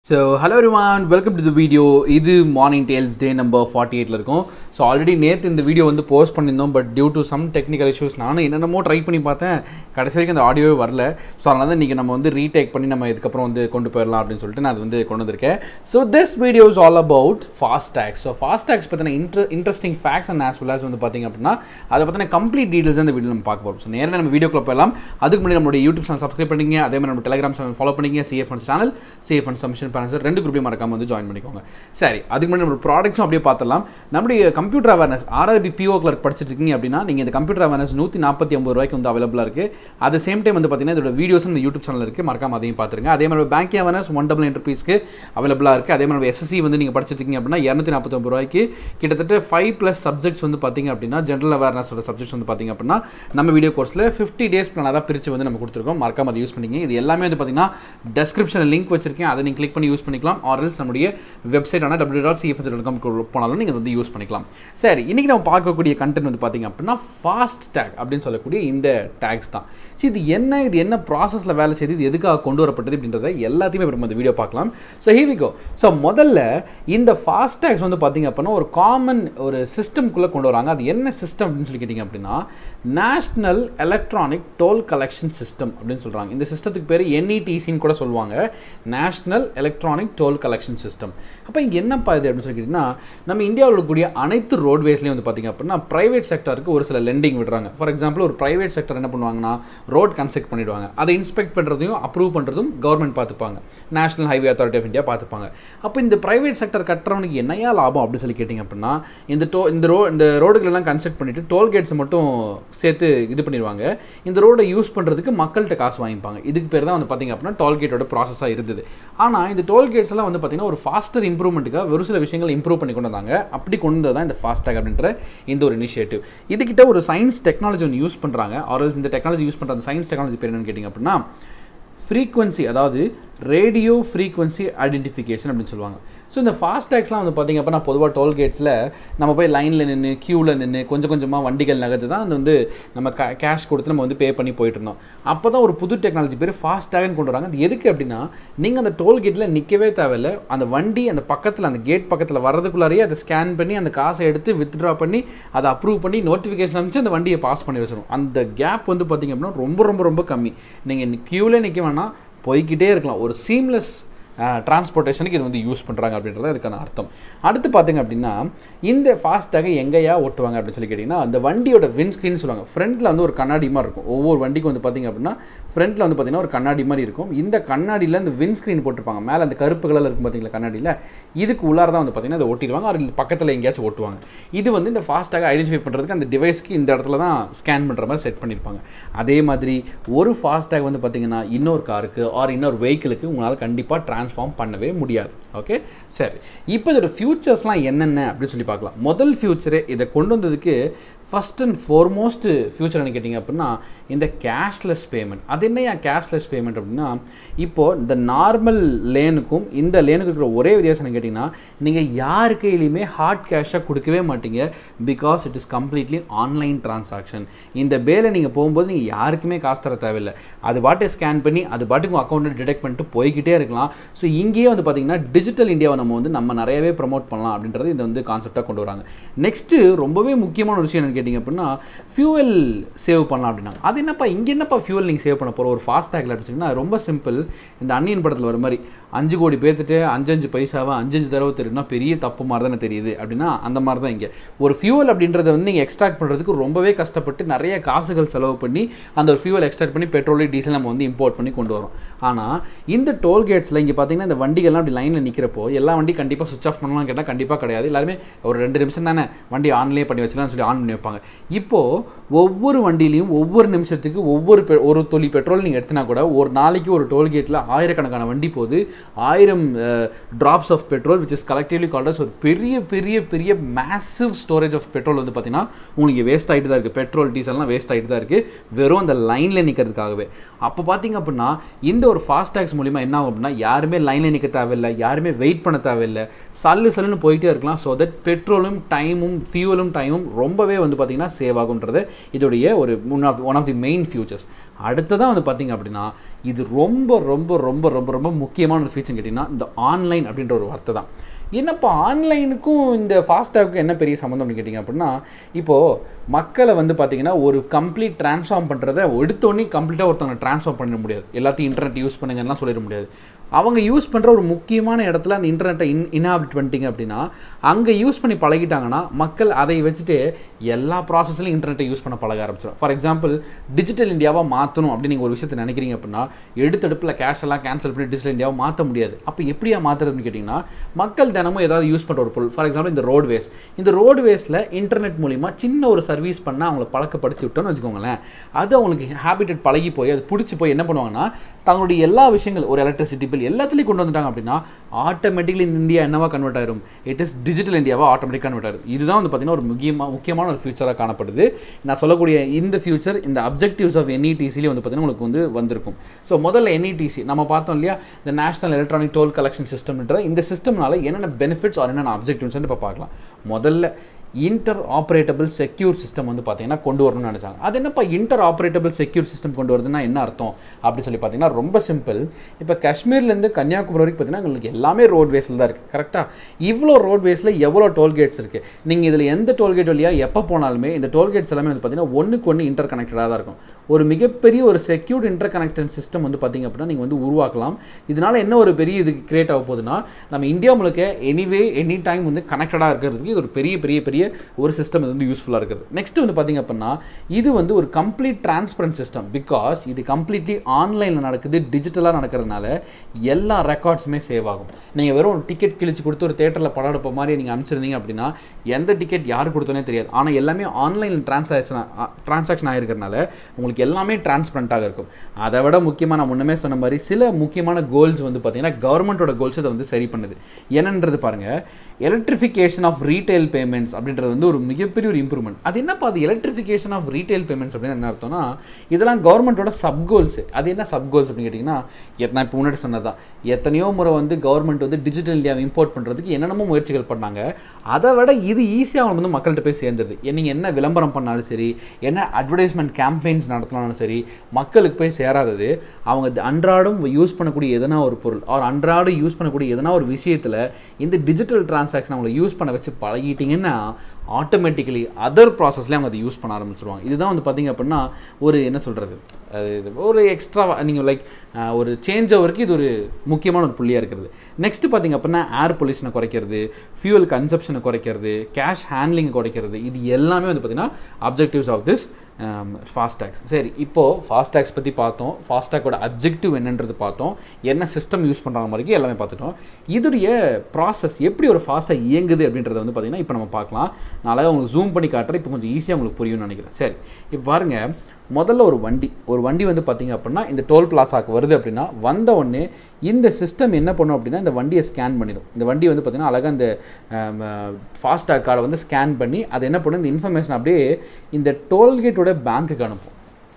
so hello everyone welcome to the video இது morning tales day number forty எயிட்டில் இருக்கும் so already நேற்று இந்த வீடியோ வந்து போஸ்ட் பண்ணியிருந்தோம் but due to some technical issues நானும் என்னென்னமோ ட்ரை பண்ணி பார்த்தேன் கடைசி வரைக்கும் அந்த ஆடியோவே வரல ஸோ அதனால தான் இன்றைக்கி நம்ம வந்து ரீடேக் பண்ணி நம்ம இதுக்கப்புறம் வந்து கொண்டு போயிடலாம் அப்படின்னு சொல்லிட்டு நான் அது வந்து கொண்டு வந்திருக்கேன் so this video is all about fast tags so fast tags பற்றின இன்ட்ர interesting facts and as well as வந்து பார்த்திங்க அப்படின்னா அதை பற்றின கம்ப்ளீட் டீடைல்ஸ் இந்த வீடியோ நம்ம பார்க்க போகிறோம் ஸோ நேரில் நம்ம வீடியோக்குள்ள போயிடலாம் அதுக்கு முன்னாடி நம்மளுடைய யூடியூப் சேனல் சப்ஸ்கிரைப் பண்ணிங்க அதே மாதிரி நம்ம டெலிகிராம் சேனல் ஃபாலோ பண்ணிங்க CF and channel CF and சமிஷன் பேரன்ஸ் ரெண்டு குரூப்பையும் மறக்காம வந்து ஜாயின் பண்ணிக்கோங்க சரி அதுக்கு முன்னாடி நம்ம ப்ராடக்ட்ஸும் அப்படியே பார்த்துலாம் நம்முடைய computer awareness RRB PO clerk படிச்சிட்டு இருக்கீங்க அப்படின்னா நீங்கள் இந்த கம்ப்யூட்டர் அவேர்னஸ் நூற்றி நாற்பத்தி ஒம்பது ரூபாய்க்கு வந்து அவைலபிளாக இருக்குது அட் சேம் டைம் வந்து பார்த்தீங்கன்னா இதோட வீடியோஸ் இந்த யூடியூப் சேனல் இருக்குது மறக்காம அதையும் பார்த்துருங்க அதே மாதிரி பேங்க் அவேர்னஸ் ஒன் டபுள் என்ட்ரபீஸ்க்கு அவைலபிளாக இருக்குது அதே மாதிரி எஸ்எஸ்சி வந்து நீங்கள் படிச்சிட்டு இருக்கீங்க அப்படின்னா இரநூத்தி நாற்பத்தொம்பது ரூபாய்க்கு கிட்டத்தட்ட ஃபைவ் ப்ளஸ் சப்ஜெக்ட்ஸ் வந்து பார்த்தீங்க அப்படின்னா ஜென்ரல் அவேர்னஸோட சப்ஜெக்ட்ஸ் வந்து பார்த்தீங்க அப்படின்னா நம்ம வீடியோ கோர்ஸில் ஃபிஃப்டி டேஸ் பிளானாக பிரித்து வந்து நம்ம கொடுத்துருக்கோம் மறக்காம அதை யூஸ் பண்ணிங்க இது எல்லாமே வந்து பார்த்தீங்கன்னா டெஸ்கிரிப்ஷனில் லிங்க் வச்சிருக்கேன் அதை நீங்கள் கிளிக் பண்ணி யூஸ் பண்ணிக்கலாம் ஆர்எல்ஸ் நம்முடைய வெப்சைட்டான W dot CF dot com போனாலும் நீங்கள் வந்து யூஸ் பண்ணிக்கலாம் சரி இன்றைக்கி நம்ம பார்க்கக்கூடிய கண்டென்ட் வந்து பார்த்தீங்க அப்படின்னா ஃபாஸ்ட் டேக் அப்படின்னு சொல்லக்கூடிய இந்த டேக்ஸ் தான் சரி இது என்ன இது என்ன ப்ராசஸில் வேலை செய்து இது எதுக்காக கொண்டு வரப்பட்டது அப்படின்றத எல்லாத்தையுமே இப்போ நம்ம இந்த வீடியோ பார்க்கலாம் ஸோ ஹீவிகோ ஸோ முதல்ல இந்த ஃபாஸ்ட் டேக்ஸ் வந்து பார்த்தீங்க அப்படின்னா ஒரு காமன் ஒரு சிஸ்டம்குள்ளே கொண்டு வராங்க அது என்ன சிஸ்டம் அப்படின்னு சொல்லி கேட்டிங்க அப்படின்னா national electronic toll collection system அப்படின்னு சொல்கிறாங்க இந்த சிஸ்டத்துக்கு பேர் என்இடிசின்னு கூட சொல்லுவாங்க national electronic toll collection system அப்போ இங்கே என்னப்பா இது அப்படின்னு சொல்லி கேட்டிங்கன்னா நம்ம இந்தியாவில் இருக்கக்கூடிய அனைத்து ரோட்வேஸ்லேயும் வந்து பார்த்திங்க அப்படின்னா ப்ரைவேட் செக்டருக்கு ஒரு சில லெண்டிங் விடுறாங்க ஃபார் எக்ஸாம்பிள் ஒரு ப்ரைவேட் செக்டர் என்ன பண்ணுவாங்கன்னா ரோட் கன்ஸ்ட்ரக்ட் பண்ணிடுவாங்க அதை இன்ஸ்பெக்ட் பண்ணுறதையும் அப்ரூவ் பண்ணுறதும் கவர்மெண்ட் பார்த்துப்பாங்க National Highway Authority of India பார்த்துப்பாங்க அப்போ இந்த ப்ரைவேட் செக்டர் கட்டுறவனுக்கு என்னையா லாபம் அப்படின்னு சொல்லி கேட்டிங்க அப்படின்னா இந்த டோ இந்த ரோ இந்த ரோடுகளெல்லாம் கன்ஸ்ட்ரக்ட் பண்ணிவிட்டு டோல்கேட்ஸை மட்டும் சேர்த்து இது பண்ணிடுவாங்க இந்த ரோடை யூஸ் பண்ணுறதுக்கு மக்கள்கிட்ட காசு வாங்கிப்பாங்க இதுக்கு பேர் தான் வந்து பார்த்திங்க அப்படின்னா டோல்கேட்டோட ப்ராசஸாக இருந்தது ஆனால் இந்த டோல்கேட்ஸ் எல்லாம் வந்து பார்த்திங்கன்னா ஒரு ஃபாஸ்டர் இம்ப்ரூவ்மெண்ட்டுக்காக ஒரு சில விஷயங்கள் இம்ப்ரூவ் பண்ணி கொண்டு வந்தாங்க அப்படி கொண்டு வந்தது தான் இந்த ஃபாஸ்டாக் அப்படின்ற இந்த ஒரு இனிஷியேட்டிவ் இதுக்கிட்ட ஒரு சயின்ஸ் டெக்னாலஜி ஒன்று யூஸ் பண்ணுறாங்க ஆர் இந்த டெக்னாலஜி யூஸ் பண்ணுற அந்த சயின்ஸ் டெக்னாலஜி பேர் என்னன்னு கேட்டிங்க அப்படின்னா ஃப்ரீக்வன்சி அதாவது ரேடியோ ஃப்ரீக்வன்சி ஐடென்டிஃபிகேஷன் அப்படின்னு சொல்லுவாங்க ஸோ இந்த ஃபாஸ்டேக்ஸ்லாம் வந்து பார்த்திங்க அப்படின்னா பொதுவாக டோல்கேட்ஸில் நம்ம போய் லைனில் நின்று க்யூவில் நின்று கொஞ்சம் கொஞ்சமாக வண்டிகள் நகர்த்து தான் அது வந்து நம்ம கே கேஷ் கொடுத்து நம்ம வந்து பே பண்ணி போயிட்டு இருந்தோம் அப்போ தான் ஒரு புது டெக்னாலஜி பேர் ஃபாஸ்டேக்னு கொண்டு வராங்க அது எதுக்கு அப்படின்னா நீங்கள் அந்த டோல்கேட்டில் நிற்கவே தேவையில்லை அந்த வண்டி அந்த பக்கத்தில் அந்த கேட் பக்கத்தில் வர்றதுக்குள்ளாரையே அதை ஸ்கேன் பண்ணி அந்த காசை எடுத்து வித்ட்ரா பண்ணி அதை அப்ரூவ் பண்ணி நோட்டிஃபிகேஷன் அனுப்பிச்சு அந்த வண்டியை பாஸ் பண்ணி வச்சிடும் அந்த கேப் வந்து பார்த்திங்க அப்படின்னா ரொம்ப ரொம்ப ரொம்ப கம்மி நீங்கள் க்யூவில் நிற்க வேணாம் போய்கிட்டே இருக்கலாம் ஒரு சீம்லெஸ் டிரான்ஸ்போர்ட்டேஷனுக்கு இது வந்து யூஸ் பண்ணுறாங்க அப்படின்றது அதுக்கான அர்த்தம் அடுத்து பார்த்திங்க அப்படின்னா இந்த ஃபாஸ்ட்டாக எங்கேயா ஓட்டுவாங்க அப்படின்னு சொல்லி கேட்டிங்கன்னா அந்த வண்டியோட விண்ஸ்க்ரீன் சொல்லுவாங்க ஃப்ரண்ட்டில் வந்து ஒரு கண்ணாடி மாதிரி இருக்கும் ஒவ்வொரு வண்டிக்கும் வந்து பார்த்திங்க அப்படின்னா ஃப்ரண்ட்டில் வந்து பார்த்திங்கன்னா ஒரு கண்ணாடி மாதிரி இருக்கும் இந்த கண்ணாடியில் இந்த விண்ஸ்க்ரீன் போட்டிருப்பாங்க மேலே அந்த கருப்பு கலரில் இருக்கும் பார்த்தீங்களா கண்ணாடியில் இதுக்கு உள்ளார தான் வந்து பார்த்திங்கன்னா அதை ஓட்டிடுவாங்க அது பக்கத்தில் எங்கேயாச்சும் ஓட்டுவாங்க இது வந்து இந்த ஃபாஸ்ட்டாக ஐடென்டிஃபை பண்ணுறதுக்கு அந்த டிவைஸ்க்கு இந்த இடத்துல தான் ஸ்கேன் பண்ணுற மாதிரி செட் பண்ணியிருப்பாங்க அதே மாதிரி ஒரு ஃபாஸ்ட்டாக வந்து பார்த்திங்கன்னா இன்னொரு காருக்கு ஆர் இன்னொரு வெஹிக்கிளுக்கு உங்களால் கண்டிப்பாக ட்ரான்ஸ்ஃபார்ம் பண்ணவே முடியாது ஓகே சரி இப்போ இதோட ஃபியூச்சர்ஸ்லாம் என்னென்ன அப்படின்னு சொல்லி பார்க்கலாம் முதல் ஃபியூச்சரு இதை கொண்டு வந்ததுக்கு ஃபஸ்ட் அண்ட் ஃபார்மோஸ்ட் ஃபியூச்சர் என்ன கேட்டிங்க அப்படின்னா இந்த கேஷ்லெஸ் பேமெண்ட் அது என்னையா கேஷ்லெஸ் பேமெண்ட் அப்படின்னா இப்போது இந்த நார்மல் லேனுக்கும் இந்த லேனுக்கு இருக்கிற ஒரே வித்தியாசம் கேட்டிங்கன்னா நீங்கள் யார் கையிலையுமே ஹார்ட் கேஷாக கொடுக்கவே மாட்டீங்க because it is completely online transaction இந்த பேலை நீங்கள் போகும்போது நீங்கள் யாருக்குமே காசு தர தேவையில்லை அது பாட்டை ஸ்கேன் பண்ணி அது பாட்டுக்கு உங்கள் அக்கௌண்ட்டை டிடெக்ட் பண்ணிட்டு போய்கிட்டே இருக்கலாம் ஸோ இங்கேயே வந்து பார்த்திங்கன்னா டிஜிட்டல் இந்தியாவை நம்ம வந்து நம்ம நிறையவே ப்ரமோட் பண்ணலாம் அப்படின்றது இந்த வந்து கான்செப்டாக கொண்டு வராங்க நெக்ஸ்ட்டு ரொம்பவே முக்கியமான ஒரு விஷயம் என்னன்னு கேட்டிங்க அப்படின்னா ஃபியூவல் சேவ் பண்ணலாம் அப்படின்னா அது என்னப்பா இங்கே என்னப்பா ஃபியூவல் நீங்கள் சேவ் பண்ண போகிற ஒரு ஃபாஸ்டாகில் அப்படின்னு ரொம்ப சிம்பிள் இந்த அன்னியன் படத்தில் வர மாதிரி அஞ்சு கோடி பேர்த்துட்டு அஞ்சஞ்சு பைசாவை அஞ்சஞ்சு தடவை தெரியும்னா பெரிய தப்பு மாதிரி தானே தெரியுது அப்படின்னா அந்த மாதிரி தான் இங்கே ஒரு ஃபியூவல் அப்படின்றத வந்து நீங்கள் எக்ஸ்ட்ராக்ட் பண்ணுறதுக்கு ரொம்பவே கஷ்டப்பட்டு நிறைய காசுகள் செலவு பண்ணி அந்த ஒரு ஃபியூவல் எக்ஸ்ட்ராக்ட் பண்ணி பெட்ரோல் டீசல் நம்ம வந்து இம்போர்ட் பண்ணி கொண்டு வரோம் ஆனால் இந்த டோல்கேட்ஸில் இங்கே பார்த்தீங்கன்னா இந்த வண்டிகள்லாம் அப்படி லைனில் நிற்கிறப்போ எல்லா வண்டி கண்டிப்பாக சுவிச் ஆஃப் பண்ணலாம் கேட்டால் கண்டிப்பாக கிடையாது எல்லாருமே ஒரு ரெண்டு நிமிஷம் தானே வண்டி ஆன்லேயே பண்ணி வச்சுலாம்னு சொல்லி ஆன் பண்ணி வைப்பாங்க இப்போது ஒவ்வொரு வண்டியிலையும் ஒவ்வொரு நிமிஷத்துக்கு ஒவ்வொரு பெ ஒரு தொலி பெட்ரோல் நீங்கள் எடுத்தினா கூட ஒரு நாளைக்கு ஒரு டோல்கேட்டில் ஆயிரக்கணக்கான வண்டி போகுது ஆயிரம் drops of petrol which is collectively called as ஒரு பெரிய பெரிய பெரிய மேசிவ் ஸ்டோரேஜ் ஆஃப் பெட்ரோல் வந்து பார்த்தீங்கன்னா உங்களுக்கு வேஸ்ட் ஆகிட்டு தான் இருக்குது பெட்ரோல் டீசல்லாம் வேஸ்ட் ஆகிட்டு தான் இருக்குது வெறும் அந்த லைனில் நிற்கிறதுக்காகவே அப்போ பார்த்தீங்க அப்படின்னா இந்த ஒரு ஃபாஸ்ட் டேக்ஸ் மூலிமா என்ன ஆகும் அப்படின்னா யாருமே யாருமே லைனில் நிற்க தேவையில்லை யாருமே வெயிட் பண்ண தேவையில்லை சல்லு சல்லுன்னு போயிட்டே இருக்கலாம் ஸோ தட் பெட்ரோலும் டைமும் ஃபியூவலும் டைமும் ரொம்பவே வந்து பார்த்திங்கன்னா சேவ் ஆகுன்றது இதோடைய ஒரு one of one of the main futures அடுத்ததான் வந்து பார்த்திங்க அப்படின்னா இது ரொம்ப ரொம்ப ரொம்ப ரொம்ப ரொம்ப முக்கியமான ஒரு ஃபீச்சர் கேட்டிங்கன்னா இந்த ஆன்லைன் அப்படின்ற ஒரு வார்த்தை தான் என்னப்பா ஆன்லைனுக்கும் இந்த ஃபாஸ்டாகுக்கும் என்ன பெரிய சம்மந்தம் அப்படின்னு கேட்டிங்க அப்படின்னா இப்போது மக்களை வந்து பார்த்தீங்கன்னா ஒரு கம்ப்ளீட் ட்ரான்ஸ்ஃபார்ம் பண்ணுறத எடுத்தோடனே கம்ப்ளீட்டாக ஒருத்தவங்க ட்ரான்ஸ்ஃபார்ம் பண்ண முடியாது எல்லாத்தையும் இன்டர்நெட் யூஸ் பண்ணுங்கலாம் சொல்லிட முடியாது அவங்க யூஸ் பண்ணுற ஒரு முக்கியமான இடத்துல அந்த இன்டர்நெட்டை இன் இன்ஹாபிட் பண்ணிட்டீங்க அப்படின்னா அங்கே யூஸ் பண்ணி பழகிட்டாங்கன்னா மக்கள் அதை வச்சுட்டு எல்லா ப்ராசஸ்லையும் இன்டர்நெட்டை யூஸ் பண்ண பழக ஆரம்பிச்சிடும் ஃபார் எக்ஸாம்பிள் டிஜிட்டல் இந்தியாவாக மாற்றணும் அப்படின்னு நீங்கள் ஒரு விஷயத்தை நினைக்கிறீங்க அப்படின்னா எடுத்தடுப்பில் கேஷ் எல்லாம் கேன்சல் பண்ணி டிஜிட்டல் இந்தியாவை மாற்ற முடியாது அப்போ எப்படியா மாற்றுறதுன்னு கேட்டிங்கன்னா மக்கள் தினமும் ஏதாவது யூஸ் பண்ணுற ஒரு பொருள் ஃபார் எக்ஸாம்பிள் இந்த ரோட்வேஸ் இந்த ரோட்வேஸில் இன்டர்நெட் மூலிமா சின்ன ஒரு சர்வீஸ் பண்ணால் அவங்கள பழக்கப்படுத்தி விட்டோம்னு வச்சுக்கோங்களேன் அது அவங்களுக்கு ஹேபிட்டட் பழகி போய் அது பிடிச்சி போய் என்ன பண்ணுவாங்கன்னா தங்களுடைய எல்லா விஷயங்கள் ஒரு எலக்ட்ரிசிட்டி பில் எல்லாத்துலேயும் கொண்டு வந்துட்டாங்க அப்படின்னா ஆட்டோமேட்டிக்லி இந்த இந்தியா என்னவா கன்வெர்ட் ஆயிரும் இட் இஸ் டிஜிட்டல் இந்தியாவா ஆட்டோமேட்டிக் கன்வெர்ட் ஆயிரும் இதுதான் வந்து பார்த்தீங்கன்னா ஒரு முக்கியமாக முக்கியமான ஒரு ஃபியூச்சராக காணப்படுது நான் சொல்லக்கூடிய இந்த ஃபியூச்சர் இந்த அப்ஜெக்டிவ்ஸ் ஆஃப் என்இடிசிலேயே வந்து பார்த்தீங்கன்னா உங்களுக்கு வந்து வந்திருக்கும் ஸோ முதல்ல என்இடிசி நம்ம பார்த்தோம் இல்லையா இந்த நேஷனல் எலக்ட்ரானிக் டோல் கலெக்ஷன் சிஸ்டம்ன்ற இந்த சிஸ்டம்னால என்னென்ன பெனிஃபிட்ஸ் ஆர் என்னென்ன அப்ஜெக்டிவ்ஸ் இப்போ பார்க்கலாம் முதல்ல இன்டர் ஆப்ரேட்டபிள் செக்யூர் சிஸ்டம் வந்து பார்த்தீங்கன்னா கொண்டு வரணும்னு நினச்சாங்க அது என்னப்பா இன்டர் ஆப்ரேட்டபிள் செக்யூர் சிஸ்டம் கொண்டு வருதுன்னா என்ன அர்த்தம் அப்படின்னு சொல்லி பார்த்தீங்கன்னா ரொம்ப சிம்பிள் இப்போ காஷ்மீர்லேருந்து கன்னியாகுமரி வரைக்கும் பார்த்தீங்கன்னா உங்களுக்கு எல்லாமே ரோட்வேஸில் தான் இருக்குது கரெக்டாக இவ்வளோ ரோட்வேஸில் எவ்வளோ டோல்கேட்ஸ் இருக்குது நீங்கள் இதில் எந்த டோல்கேட் வழியாக எப்போ போனாலுமே இந்த டோல்கேட்ஸ் எல்லாமே வந்து பார்த்தீங்கன்னா ஒன்றுக்கு ஒன்று இன்டர் கனெக்டடாக தான் இருக்கும் ஒரு மிகப்பெரிய ஒரு செக்யூர்ட் இன்டர் கனெக்டட் சிஸ்டம் வந்து பார்த்திங்க அப்படின்னா நீங்கள் வந்து உருவாக்கலாம் இதனால் என்ன ஒரு பெரிய இது கிரியேட் ஆக போகுதுன்னா நம்ம இந்தியா முழுக்க எனிவே எனி டைம் வந்து கனெக்டடாக இருக்கிறதுக்கு இது ஒரு பெரிய பெரிய பெரிய ஒரு சிஸ்டம் இது வந்து யூஸ்ஃபுல்லாக இருக்குது நெக்ஸ்ட் வந்து பார்த்திங்க அப்படின்னா இது வந்து ஒரு கம்ப்ளீட் டிரான்ஸ்பரண்ட் சிஸ்டம் பிகாஸ் இது கம்ப்ளீட்லி ஆன்லைனில் நடக்குது டிஜிட்டலாக நடக்கிறதுனால எல்லா ரெக்கார்ட்ஸுமே சேவ் ஆகும் நீங்கள் வெறும் ஒரு டிக்கெட் கிழிச்சு கொடுத்து ஒரு தேட்டரில் படம் எடுப்ப மாதிரி நீங்கள் அனுப்பிச்சிருந்தீங்க அப்படின்னா எந்த டிக்கெட் யார் கொடுத்தோனே தெரியாது ஆனால் எல்லாமே ஆன்லைனில் டிரான்சாக்ஷன் டிரான்சாக்ஷன் ஆகிருக்கிறனால உங்களுக்கு எல்லாமே டிரான்ஸ்பரண்ட்டாக இருக்கும் அதை விட முக்கியமாக நான் முன்னமே சொன்ன மாதிரி சில முக்கியமான கோல்ஸ் வந்து பார்த்தீங்கன்னா கவர்மெண்ட்டோட கோல்ஸ் அதை வந்து சரி பண்ணுது என்னன்றது பாருங்கள் எலக்ட்ரிஃபிகேஷன் ஆஃப் ரீட்டைல் பேமெண்ட்ஸ் அப்படின்றது வந்து ஒரு மிகப்பெரிய ஒரு இம்ப்ரூவ்மெண்ட் அது என்னப்பா அது எலக்ட்ரிஃபிகேஷன் ஆஃப் ரீட்டைல் பேமெண்ட்ஸ் அப்படின்னு என்ன அர்த்தம்னா இதெல்லாம் கவர்மெண்ட்டோட சப் கோல்ஸ் அது என்ன சப் கோல்ஸ் அப்படின்னு கேட்டிங்கன்னா எத் நான் இப்போ முன்னாடி சொன்னதான் எத்தனையோ முறை வந்து கவர்மெண்ட் வந்து டிஜிட்டல் இந்தியாவை இம்போர்ட் பண்ணுறதுக்கு என்னென்னமோ முயற்சிகள் பண்ணாங்க அதை விட இது ஈஸியாக அவங்க வந்து மக்கள்கிட்ட போய் சேர்ந்துருது நீங்கள் என்ன விளம்பரம் பண்ணாலும் சரி என்ன அட்வர்டைஸ்மெண்ட் கேம்பெயின்ஸ் நடத்தினாலும் சரி மக்களுக்கு போய் சேராதது அவங்க அன்றாடம் யூஸ் பண்ணக்கூடிய எதனா ஒரு பொருள் அவர் அன்றாடம் யூஸ் பண்ணக்கூடிய எதனா ஒரு விஷயத்தில் இந்த டிஜிட்டல் டிரான்சாக்ஷன் அவங்களை யூஸ் பண்ண வச்சு பழகிட்டிங்கன்னா ஆட்டோமேட்டிக்கலி அதர் ப்ராசஸ்லேயே அவங்க அதை யூஸ் பண்ண ஆரம்பிச்சிருவாங்க இதுதான் வந்து பார்த்திங்க அப்படின்னா ஒரு என்ன சொல்கிறது அது ஒரு எக்ஸ்ட்ரா நீங்கள் லைக் ஒரு சேஞ்ச் ஓவருக்கு இது ஒரு முக்கியமான ஒரு புள்ளியாக இருக்கிறது நெக்ஸ்ட் பார்த்திங்க அப்படின்னா ஏர் பொல்யூஷனை குறைக்கிறது ஃபியூவல் கன்சப்ஷனை குறைக்கிறது கேஷ் ஹேண்ட்லிங்கை குறைக்கிறது இது எல்லாமே வந்து பார்த்திங்கன்னா அப்ஜெக்டிவ்ஸ் ஆஃப் திஸ் ஃபாஸ்டாக்ஸ் சரி இப்போது ஃபாஸ்டாக்ஸ் பற்றி பார்த்தோம் ஃபாஸ்டாக்கோட அப்ஜெக்டிவ் என்னன்றது பார்த்தோம் என்ன சிஸ்டம் யூஸ் பண்ணுறாங்க மாதிரி எல்லாமே பார்த்துட்டோம் இதுடைய ப்ராசஸ் எப்படி ஒரு ஃபாஸ்ட்டாக இயங்குது அப்படின்றத வந்து பார்த்திங்கன்னா இப்போ நம்ம பார்க்கலாம் நான் அழகாக உங்களுக்கு ஜூம் பண்ணி காட்டுறேன் இப்போ கொஞ்சம் ஈஸியாக உங்களுக்கு புரியும்னு நினைக்கிறேன் சரி இப்போ பாருங்கள் முதல்ல ஒரு வண்டி ஒரு வண்டி வந்து பார்த்திங்க அப்படின்னா இந்த டோல் பிளாசாக்கு வருது அப்படின்னா வந்த உடனே இந்த சிஸ்டம் என்ன பண்ணும் அப்படின்னா இந்த வண்டியை ஸ்கேன் பண்ணிடும் இந்த வண்டி வந்து பார்த்திங்கன்னா அழகாக இந்த ஃபாஸ்டாக் கார்டை வந்து ஸ்கேன் பண்ணி அது என்ன பண்ணும் இந்த இன்ஃபர்மேஷன் அப்படியே இந்த டோல்கேட்டோட பேங்க்குக்கு அனுப்பும்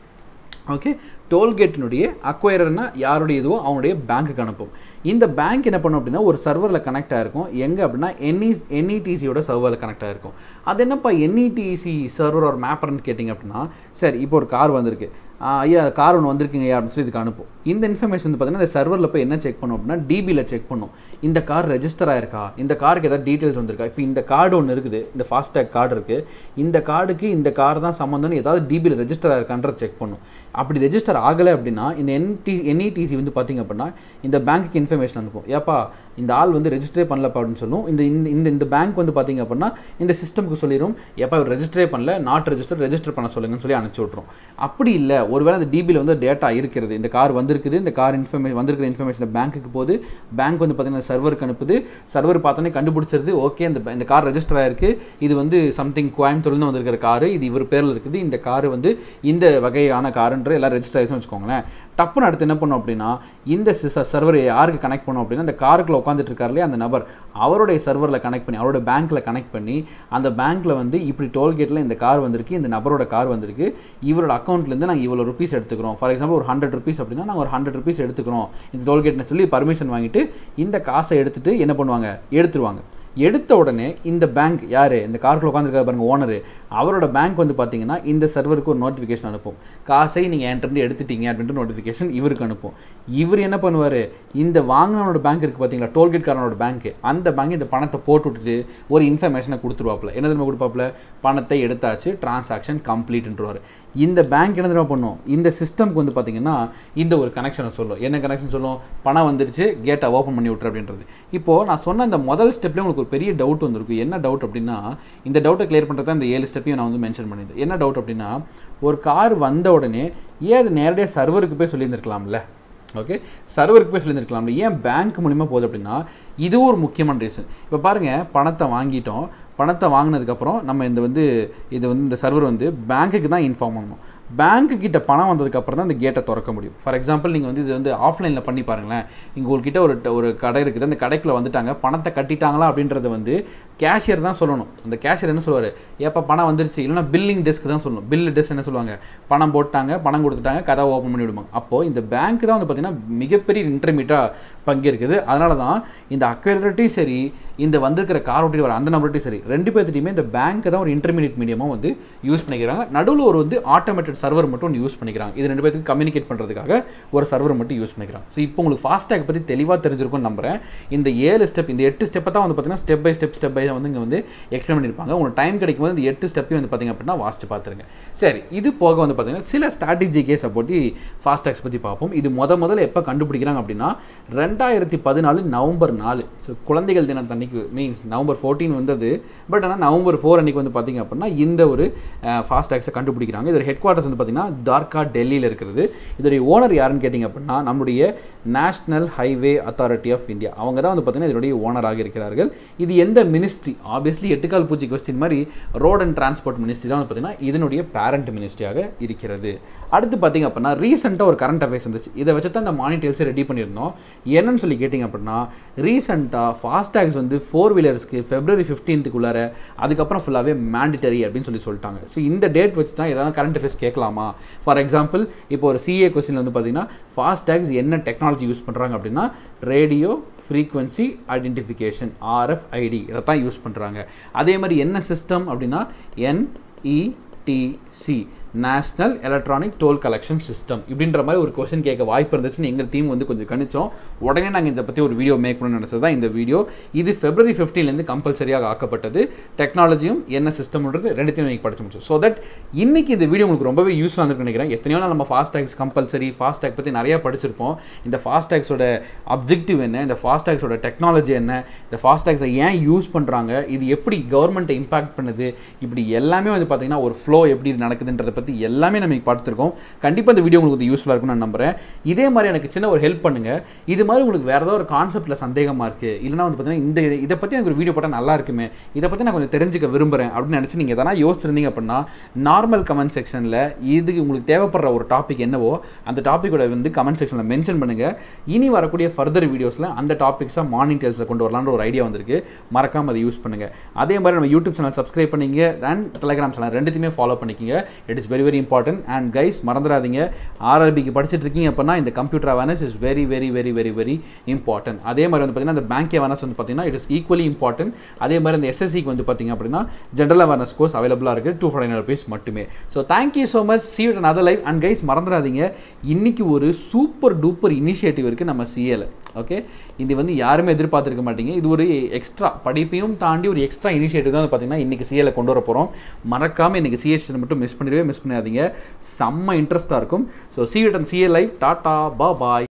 ஓகே டோல்கேட்டினுடைய அக்வயரர்னா யாருடைய இதுவோ அவனுடைய பேங்க்குக்கு அனுப்பும் இந்த பேங்க் என்ன பண்ணும் அப்படின்னா ஒரு சர்வரில் கனெக்ட் ஆகிருக்கும் எங்கே அப்படின்னா என்இ என்இடிசியோட சர்வரில் கனெக்ட் ஆகிருக்கும் அது என்னப்பா என்இடிசி சர்வர் ஒரு மேப்பர்னு கேட்டிங்க அப்படின்னா சரி இப்போ ஒரு கார் வந்திருக்கு ஐயா கார் ஒன்று வந்திருக்குங்க ஐயா அப்படின்னு சொல்லி இதுக்கு அனுப்பும் இந்த இன்ஃபர்மேஷன் வந்து பார்த்தீங்கன்னா இந்த சர்வரில் போய் என்ன செக் பண்ணும் அப்படின்னா டிபியில் செக் பண்ணும் இந்த கார் ரெஜிஸ்டர் ஆயிருக்கா இந்த காருக்கு ஏதாவது டீட்டெயில்ஸ் வந்திருக்கா இப்போ இந்த கார்டு ஒன்று இருக்குது இந்த ஃபாஸ்டேக் கார்டு இருக்குது இந்த கார்டுக்கு இந்த கார் தான் சம்மந்தம்னு ஏதாவது டிபியில் ரெஜிஸ்டர் ஆயிருக்கான்றத செக் பண்ணும் அப்படி ரெஜிஸ்டர் ஆகலை அப்படின்னா இந்த என்டி என்இடிசி வந்து பார்த்திங்க அப்படின்னா இந்த பேங்க்குக்கு இன்ஃபர்மேஷன் அனுப்பும் ஏப்பா இந்த ஆள் வந்து ரெஜிஸ்டரே பண்ணலப்பா அப்படின்னு சொல்லும் இந்த இந்த இந்த பேங்க் வந்து பார்த்திங்க அப்படின்னா இந்த சிஸ்டம்க்கு சொல்லிடும் எப்போ இவர் ரெஜிஸ்டரே பண்ணல நாட் ரெஜிஸ்டர் ரெஜிஸ்டர் பண்ண சொல்லுங்கன்னு சொல்லி அனுப்பிச்சி விட்ரும் அப்படி இல்லை ஒருவேளை அந்த டிபியில் வந்து டேட்டா இருக்கிறது இந்த கார் வந்திருக்குது இந்த கார் இன்ஃபர்மேஷன் வந்திருக்கிற இன்ஃபர்மேஷன் பேங்க்குக்கு போகுது பேங்க் வந்து பார்த்தீங்கன்னா சர்வருக்கு அனுப்புது சர்வர் பார்த்தோன்னே கண்டுபிடிச்சிருது ஓகே இந்த இந்த கார் ரெஜிஸ்டர் ஆயிருக்கு இது வந்து சம்திங் கோயம்புத்தூர்லேருந்து வந்திருக்கிற காரு இது இவர் பேரில் இருக்குது இந்த காரு வந்து இந்த வகையான காருன்ற எல்லாம் ரெஜிஸ்டர் ஆயிடுச்சுன்னு வச்சுக்கோங்களேன் டப்புன்னு அடுத்து என்ன பண்ணோம் அப்படின்னா இந்த சர்வர் யாருக்கு கனெக்ட் பண்ணோம் அப்படின்னா இந்த காருக்குள்ள உட்காந்துட்டு இருக்காரு இல்லையா அந்த நபர் அவருடைய சர்வரில் கனெக்ட் பண்ணி அவரோட பேங்க்கில் கனெக்ட் பண்ணி அந்த பேங்க்கில் வந்து இப்படி டோல்கேட்டில் இந்த கார் வந்திருக்கு இந்த நபரோட கார் வந்திருக்கு இவரோட அக்கௌண்ட்லேருந்து நாங்கள் இவ்வளோ ருபீஸ் எடுத்துக்கிறோம் ஃபார் எக்ஸாம்பிள் ஒரு ஹண்ட்ரட் ருபீஸ் அப்படின்னா நாங்கள் ஒரு ஹண்ட்ரட் ருபீஸ் எடுத்துக்கிறோம் இந்த டோல்கேட்னு சொல்லி பர்மிஷன் வாங்கிட்டு இந்த காசை எடுத்துட்டு என்ன பண்ணுவாங்க எடுத்துருவாங்க எடுத்த உடனே இந்த பேங்க் யார் இந்த காருக்குள்ள உட்காந்துருக்காரு பாருங்க ஓனர் அவரோட பேங்க் வந்து பார்த்தீங்கன்னா இந்த சர்வருக்கு ஒரு நோட்டிஃபிகேஷன் அனுப்பும் காசை நீங்கள் என்கிட்ட எடுத்துட்டீங்க அப்படின்ற நோட்டிஃபிகேஷன் இவருக்கு அனுப்பும் இவர் என்ன பண்ணுவார் இந்த வாங்கினவனோட பேங்க் இருக்குது பார்த்தீங்களா டோல்கேட் காரனோட பேங்க் அந்த பேங்க் இந்த பணத்தை போட்டு விட்டுட்டு ஒரு இன்ஃபர்மேஷனை கொடுத்துருவாப்புல என்ன தெரியுமா கொடுப்பாப்புல பணத்தை எடுத்தாச்சு டிரான்சாக்ஷன் கம்ப்ளீட்ன்றவார் இந்த பேங்க் என்ன தெரியுமா பண்ணும் இந்த சிஸ்டம்க்கு வந்து பார்த்தீங்கன்னா இந்த ஒரு கனெக்ஷனை சொல்லும் என்ன கனெக்ஷன் சொல்லும் பணம் வந்துருச்சு கேட்டை ஓப்பன் பண்ணி விட்ரு அப்படின்றது இப்போது நான் சொன்ன இந்த முதல் ஸ்டெப்லேயே உங்களுக்கு ஒரு பெரிய டவுட் வந்திருக்கு என்ன டவுட் அப்படின்னா இந்த டவுட்டை கிளியர் பண்ணுறது தான் இந்த ஏழு ஸ்டெப்பையும் நான் வந்து மென்ஷன் பண்ணியிருந்தேன் என்ன டவுட் அப்படின்னா ஒரு கார் வந்த உடனே ஏன் அது நேரடியாக சர்வருக்கு போய் சொல்லியிருந்திருக்கலாம்ல ஓகே சர்வருக்கு போய் சொல்லியிருந்திருக்கலாம்ல ஏன் பேங்க் மூலிமா போகுது அப்படின்னா இது ஒரு முக்கியமான ரீசன் இப்போ பாருங்கள் பணத்தை வாங்கிட்டோம் பணத்தை வாங்கினதுக்கப்புறம் நம்ம இந்த வந்து இது வந்து இந்த சர்வர் வந்து பேங்க்குக்கு தான் இன்ஃபார்ம் பண்ணணும் பேங்க்கு கிட்ட பணம் வந்ததுக்கப்புறம் தான் இந்த கேட்டை திறக்க முடியும் ஃபார் எக்ஸாம்பிள் நீங்கள் வந்து இது வந்து ஆஃப்லைனில் பண்ணி பாருங்களேன் இங்கே உங்ககிட்ட ஒரு ஒரு கடை இருக்குது அந்த கடைக்குள்ளே வந்துட்டாங்க பணத்தை கட்டிட்டாங்களா அப்படின்றத வந்து கேஷியர் தான் சொல்லணும் அந்த கேஷியர் என்ன சொல்லுவார் ஏப்பா பணம் வந்துருச்சு இல்லைனா பில்லிங் டெஸ்க் தான் சொல்லணும் பில் டெஸ்க் என்ன சொல்லுவாங்க பணம் போட்டாங்க பணம் கொடுத்துட்டாங்க கதை ஓப்பன் பண்ணி விடுவாங்க அப்போது இந்த பேங்க் தான் வந்து பார்த்திங்கன்னா மிகப்பெரிய இன்டர்மீடியாக பங்கேற்குது அதனால தான் இந்த அக்வரட்டையும் சரி இந்த வந்திருக்கிற கார் ஓட்டி வர அந்த நம்பர்ட்டையும் சரி ரெண்டு பேர்த்திட்டையுமே இந்த பேங்க்கை தான் ஒரு இன்டர்மீடியட் மீடியமாக வந்து யூஸ் பண்ணிக்கிறாங்க நடுவில் ஒரு வந்து ஆட்டோமேட்டட் சர்வர் மட்டும் ஒன்று யூஸ் பண்ணிக்கிறாங்க இது ரெண்டு பேருக்கு கம்யூனிகேட் பண்ணுறதுக்காக ஒரு சர்வர் மட்டும் யூஸ் பண்ணிக்கிறாங்க ஸோ இப்போ உங்களுக்கு ஃபாஸ்டேக் பற்றி தெளிவாக தெரிஞ்சிருக்கும்னு நம்புறேன் இந்த ஏழு ஸ்டெப் இந்த எட்டு ஸ்டெப்பை தான் வந்து பார்த்தீங்கன்னா step by step step by வந்து இங்கே வந்து எக்ஸ்பிளைன் பண்ணியிருப்பாங்க உங்களுக்கு டைம் கிடைக்கும் போது இந்த எட்டு ஸ்டெப்பையும் வந்து பார்த்தீங்க அப்படின்னா வாசிச்சு பார்த்துருங்க சரி இது போக வந்து பார்த்தீங்கன்னா சில ஸ்ட்ராட்டஜி கேஸை பற்றி ஃபாஸ்டேக்ஸ் பற்றி பார்ப்போம் இது முத முதல்ல எப்போ கண்டுபிடிக்கிறாங்க அப்படின்னா ரெண்டாயிரத்தி பதினாலு நவம்பர் நாலு ஸோ குழந்தைகள் தினம் அன்னைக்கு மீன்ஸ் நவம்பர் ஃபோர்டீன் வந்தது பட் ஆனால் நவம்பர் ஃபோர் அன்னைக்கு வந்து பார்த்தீங்க அப்படின்னா இந்த ஒரு ஃபாஸ்டேக்ஸை கண்டுபிடிக்கிறாங்க இதோட ஹெட் குவார்ட்டர்ஸ் வந்து பார்த்தீங்கன்னா தார்கா டெல்லியில் இருக்கிறது இதோடைய ஓனர் யாருன்னு கேட்டிங்க அப்படின்னா நம்முடைய National Highway Authority of India அவங்க தான் வந்து பார்த்தீங்கன்னா இதனுடைய ஓனராக இருக்கிறார்கள் இது எந்த மினிஸ்ட்ரி ஆப்வியஸ்லி எட்டுக்கால் பூச்சி கொஸ்டின் மாதிரி ரோட் அண்ட் டிரான்ஸ்போர்ட் மினிஸ்ட்ரி தான் வந்து பார்த்தீங்கன்னா இதனுடைய பேரண்ட் மினிஸ்ட்ரியாக இருக்கிறது அடுத்து பார்த்தீங்க அப்படின்னா ரீசெண்டாக ஒரு கரண்ட் அஃபேர்ஸ் இருந்துச்சு இதை வச்சு தான் இந்த மானிட்டெயில்ஸை ரெடி பண்ணியிருந்தோம் என்னன்னு சொல்லி கேட்டிங்க அப்படின்னா ரீசெண்டாக ஃபாஸ்டேக்ஸ் வந்து ஃபோர் வீலர்ஸ்க்கு ஃபெப்ரவரி ஃபிஃப்டீன்த்துக்குள்ளார அதுக்கப்புறம் ஃபுல்லாகவே மேண்டிட்டரி அப்படின்னு சொல்லி சொல்லிட்டாங்க ஸோ இந்த டேட் வச்சு தான் ஏதாவது கரண்ட் அஃபேர்ஸ் கேட்கலாமா ஃபார் எக்ஸாம்பிள் இப்போ ஒரு சிஏ கொஸ்டின் வந்து பார்த்தீங்கன்னா ஃபாஸ்டேக்ஸ் என்ன டெக்னாலஜி யூஸ் பண்ணுறாங்க அப்படின்னா ரேடியோ ஃப்ரீக்வன்சி ஐடென்டிஃபிகேஷன் ஆர்எஃப்ஐடி இதை தான் யூஸ் பண்ணுறாங்க அதே மாதிரி என்ன சிஸ்டம் அப்படின்னா NETC national electronic toll collection system இப்படின்ற மாதிரி ஒரு கொஸ்டின் கேட்க வாய்ப்பு இருந்துச்சுன்னு எங்கள் டீம் வந்து கொஞ்சம் கணிச்சோம் உடனே நாங்கள் இதை பற்றி ஒரு வீடியோ மேக் பண்ணணும்னு நினச்சது தான் இந்த வீடியோ இது ஃபெப்ரவரி ஃபிஃப்டீன்லேருந்து கம்பல்சரியாக ஆக்கப்பட்டது டெக்னாலஜியும் என்ன சிஸ்டம்ன்றது ரெண்டுத்தையும் நீங்கள் படிச்சு முடிச்சோம் ஸோ தட் இன்னைக்கு இந்த வீடியோ உங்களுக்கு ரொம்பவே யூஸ்ஃபுல்லாக இருக்குன்னு நினைக்கிறேன் எத்தனையோ நாள் நம்ம ஃபாஸ்டேக்ஸ் கம்பல்சரி ஃபாஸ்டேக் பற்றி நிறையா படிச்சிருப்போம் இந்த ஃபாஸ்டேக்ஸோட அப்ஜெக்டிவ் என்ன இந்த ஃபாஸ்டேக்ஸோட டெக்னாலஜி என்ன இந்த ஃபாஸ்டேக்ஸை ஏன் யூஸ் பண்ணுறாங்க இது எப்படி கவர்மெண்ட்டை இம்பாக்ட் பண்ணுது இப்படி எல்லாமே வந்து பார்த்தீங்கன்னா ஒரு ஃப்ளோ எப்படி நடக்குதுன்றதை பற்றி எல்லாமே நம்ம பார்த்துருக்கோம் கண்டிப்பாக இந்த வீடியோ உங்களுக்கு யூஸ்ஃபுல்லாக இருக்கும்னு நான் நம்புறேன் இதே மாதிரி எனக்கு சின்ன ஒரு ஹெல்ப் பண்ணுங்கள் இது மாதிரி உங்களுக்கு வேறு ஏதாவது ஒரு கான்செப்ட்டில் சந்தேகமாக இருக்குது இல்லைனா வந்து பார்த்தீங்கன்னா இந்த இது- இதை பற்றி எனக்கு ஒரு வீடியோ போட்டால் நல்லா இருக்குமே இதை பற்றி நான் கொஞ்சம் தெரிஞ்சுக்க விரும்புகிறேன் அப்படின்னு நினச்சி நீங்கள் எதனா யோசிச்சிருந்தீங்க அப்படின்னா நார்மல் கமெண்ட் செக்ஷனில் இதுக்கு உங்களுக்கு தேவைப்படுற ஒரு டாபிக் என்னவோ அந்த டாப்பிக்கோட வந்து கமெண்ட் செக்ஷனில் மென்ஷன் பண்ணுங்கள் இனி வரக்கூடிய ஃபர்தர் வீடியோஸில் அந்த டாபிக்ஸாக மார்னிங் டேல்ஸில் கொண்டு வரலான்ற ஒரு ஐடியா வந்திருக்கு மறக்காம அதை யூஸ் பண்ணுங்கள் அதே மாதிரி நம்ம யூடியூப் சேனல் சப்ஸ்கிரைப் பண்ணிங்க அண்ட் டெலிகிராம் சேனல் ரெண்டுத்தையுமே ஃபாலோ பண்ணிக்கிங்க it is very very important and guys மறந்துடாதீங்க ஆர்ஆர்பிக்கு படிச்சுட்டு இருக்கீங்க அப்படின்னா இந்த computer awareness is very very very very very important அதே மாதிரி வந்து பார்த்தீங்கன்னா இந்த பேங்க் அவேர்னஸ் வந்து பார்த்தீங்கன்னா இட் இஸ் ஈக்குவலி இம்பார்ட்டன்ட் அதே மாதிரி இந்த எஸ்எஸ்சிக்கு வந்து பார்த்தீங்க அப்படின்னா ஜென்ரல் அவேர்னஸ் கோர்ஸ் அவைலபிளாக இருக்குது டூ ஃபார்ட்டி நைன் ருபீஸ் மட்டுமே so thank you so much see you at the live and guys மறந்துடாதீங்க இன்னைக்கு ஒரு சூப்பர் டூப்பர் இனிஷியேட்டிவ் இருக்குது நம்ம சிஏல ஓகே இது வந்து யாருமே எதிர்பார்த்துருக்க மாட்டீங்க இது ஒரு எக்ஸ்ட்ரா படிப்பையும் தாண்டி ஒரு எக்ஸ்ட்ரா இனிஷியேட்டிவ் தான் பார்த்தீங்கன்னா இன்றைக்கி சிஏல கொண்டு வர போகிறோம் மறக்காமல் இன்றைக்கி சிஎஸ் மட்டும் மிஸ் பண்ணிடவே மிஸ் பண்ணிடாதீங்க செம்ம இன்ட்ரெஸ்ட்டாக இருக்கும் ஸோ சி யூ டன் சிஏ லைவ் டாட்டா பா பாய்